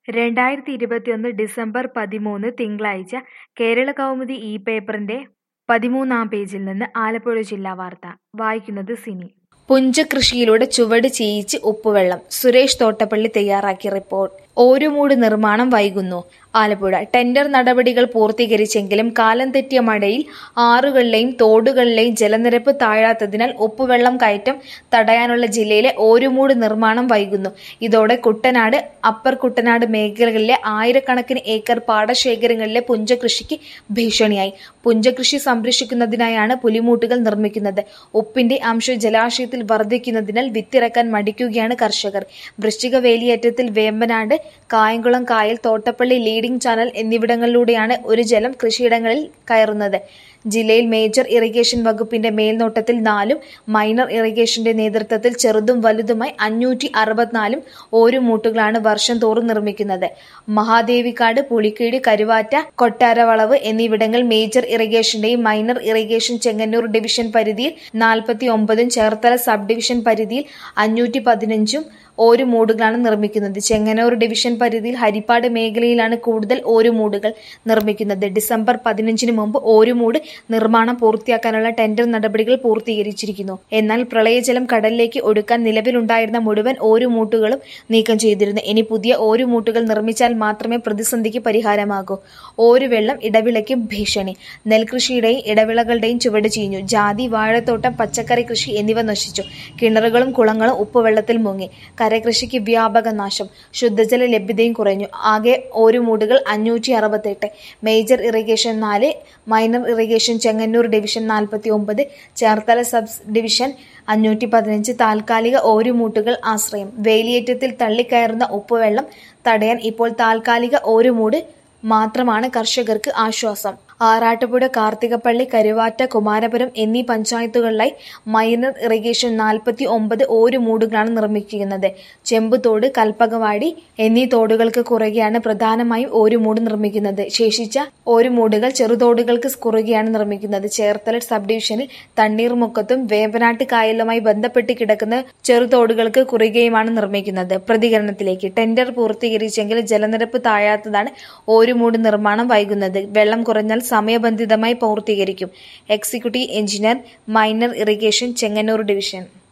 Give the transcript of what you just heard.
രണ്ടായിരത്തി ഇരുപത്തിയൊന്ന് ഡിസംബർ പതിമൂന്ന് തിങ്കളാഴ്ച കേരളകൗമുദി ഈ പേപ്പറിന്റെ പതിമൂന്നാം പേജിൽ നിന്ന് ആലപ്പുഴ ജില്ലാ വാർത്ത വായിക്കുന്നത് സിനി പുഞ്ചകൃഷിയിലൂടെ ചുവട് ചെയ്യിച്ച് ഉപ്പുവെള്ളം സുരേഷ് തോട്ടപ്പള്ളി തയ്യാറാക്കിയ റിപ്പോർട്ട് ഓരുമൂട് നിർമ്മാണം വൈകുന്നു ആലപ്പുഴ ടെൻഡർ നടപടികൾ പൂർത്തീകരിച്ചെങ്കിലും കാലം തെറ്റിയ മഴയിൽ ആറുകളിലെയും തോടുകളിലെയും ജലനിരപ്പ് താഴാത്തതിനാൽ ഉപ്പുവെള്ളം കയറ്റം തടയാനുള്ള ജില്ലയിലെ ഓരുമൂട് നിർമ്മാണം വൈകുന്നു ഇതോടെ കുട്ടനാട് അപ്പർ കുട്ടനാട് മേഖലകളിലെ ആയിരക്കണക്കിന് ഏക്കർ പാടശേഖരങ്ങളിലെ പുഞ്ചകൃഷിക്ക് ഭീഷണിയായി പുഞ്ചകൃഷി സംരക്ഷിക്കുന്നതിനായാണ് പുലിമൂട്ടുകൾ നിർമ്മിക്കുന്നത് ഉപ്പിന്റെ അംശം ജലാശയത്തിൽ വർദ്ധിക്കുന്നതിനാൽ വിത്തിറക്കാൻ മടിക്കുകയാണ് കർഷകർ വൃശ്ചിക വേലിയേറ്റത്തിൽ വേമ്പനാട് കായംകുളം കായൽ തോട്ടപ്പള്ളി ലീഡിംഗ് ചാനൽ എന്നിവിടങ്ങളിലൂടെയാണ് ഒരു ജലം കൃഷിയിടങ്ങളിൽ കയറുന്നത് ജില്ലയിൽ മേജർ ഇറിഗേഷൻ വകുപ്പിന്റെ മേൽനോട്ടത്തിൽ നാലും മൈനർ ഇറിഗേഷന്റെ നേതൃത്വത്തിൽ ചെറുതും വലുതുമായി അഞ്ഞൂറ്റി അറുപത്തിനാലും ഓരോ മൂട്ടുകളാണ് വർഷം തോറും നിർമ്മിക്കുന്നത് മഹാദേവിക്കാട് പുളിക്കീട് കരുവാറ്റ കൊട്ടാരവളവ് എന്നിവിടങ്ങൾ മേജർ ഇറിഗേഷന്റെയും മൈനർ ഇറിഗേഷൻ ചെങ്ങന്നൂർ ഡിവിഷൻ പരിധിയിൽ നാൽപ്പത്തി ഒമ്പതും ചേർത്തല സബ് ഡിവിഷൻ പരിധിയിൽ അഞ്ഞൂറ്റി പതിനഞ്ചും ഓരോ മൂടുകളാണ് നിർമ്മിക്കുന്നത് ചെങ്ങന്നൂർ ഡിവിഷൻ പരിധിയിൽ ഹരിപ്പാട് മേഖലയിലാണ് കൂടുതൽ ഓരോ മൂടുകൾ നിർമ്മിക്കുന്നത് ഡിസംബർ പതിനഞ്ചിന് മുമ്പ് ഓരോ മൂട് നിർമ്മാണം പൂർത്തിയാക്കാനുള്ള ടെൻഡർ നടപടികൾ പൂർത്തീകരിച്ചിരിക്കുന്നു എന്നാൽ പ്രളയജലം കടലിലേക്ക് ഒടുക്കാൻ നിലവിലുണ്ടായിരുന്ന മുഴുവൻ ഓരോ മൂട്ടുകളും നീക്കം ചെയ്തിരുന്നു ഇനി പുതിയ ഓരോ മൂട്ടുകൾ നിർമ്മിച്ചാൽ മാത്രമേ പ്രതിസന്ധിക്ക് പരിഹാരമാകൂ ഓരോ വെള്ളം ഇടവിളയ്ക്കും ഭീഷണി നെൽകൃഷിയുടെയും ഇടവിളകളുടെയും ചുവട് ചീഞ്ഞു ജാതി വാഴത്തോട്ടം പച്ചക്കറി കൃഷി എന്നിവ നശിച്ചു കിണറുകളും കുളങ്ങളും ഉപ്പുവെള്ളത്തിൽ മുങ്ങി കരകൃഷിക്ക് വ്യാപക നാശം ശുദ്ധജല ലഭ്യതയും കുറഞ്ഞു ആകെ ഒരു മൂടുകൾ അഞ്ഞൂറ്റി അറുപത്തെട്ട് മേജർ ഇറിഗേഷൻ നാല് മൈനർ ഇറിഗേഷൻ ചെങ്ങന്നൂർ ഡിവിഷൻ നാൽപ്പത്തി ഒമ്പത് ചേർത്തല സബ് ഡിവിഷൻ അഞ്ഞൂറ്റി പതിനഞ്ച് താൽക്കാലിക ഓരുമൂട്ടുകൾ ആശ്രയം വേലിയേറ്റത്തിൽ തള്ളിക്കയറുന്ന ഉപ്പുവെള്ളം തടയാൻ ഇപ്പോൾ താൽക്കാലിക ഓരുമൂട് മാത്രമാണ് കർഷകർക്ക് ആശ്വാസം ആറാട്ടുപുഴ കാർത്തികപ്പള്ളി കരുവാറ്റ കുമാരപുരം എന്നീ പഞ്ചായത്തുകളിലായി മൈനർ ഇറിഗേഷൻ നാൽപ്പത്തി ഒമ്പത് ഓരു മൂടുകളാണ് നിർമ്മിക്കുന്നത് ചെമ്പുതോട് കൽപ്പകവാടി എന്നീ തോടുകൾക്ക് കുറുകെയാണ് പ്രധാനമായും ഓരു മൂട് നിർമ്മിക്കുന്നത് ശേഷിച്ച ഓരു മൂടുകൾ ചെറുതോടുകൾക്ക് കുറുകെയാണ് നിർമ്മിക്കുന്നത് ചേർത്തല സബ് ഡിവിഷനിൽ തണ്ണീർമുക്കത്തും വേമ്പനാട്ട് കായലുമായി ബന്ധപ്പെട്ട് കിടക്കുന്ന ചെറുതോടുകൾക്ക് കുറുകെയുമാണ് നിർമ്മിക്കുന്നത് പ്രതികരണത്തിലേക്ക് ടെൻഡർ പൂർത്തീകരിച്ചെങ്കിൽ ജലനിരപ്പ് താഴാത്തതാണ് ഓരു മൂട് നിർമ്മാണം വൈകുന്നത് വെള്ളം കുറഞ്ഞാൽ സമയബന്ധിതമായി പൂർത്തീകരിക്കും executive engineer minor irrigation Chengannur division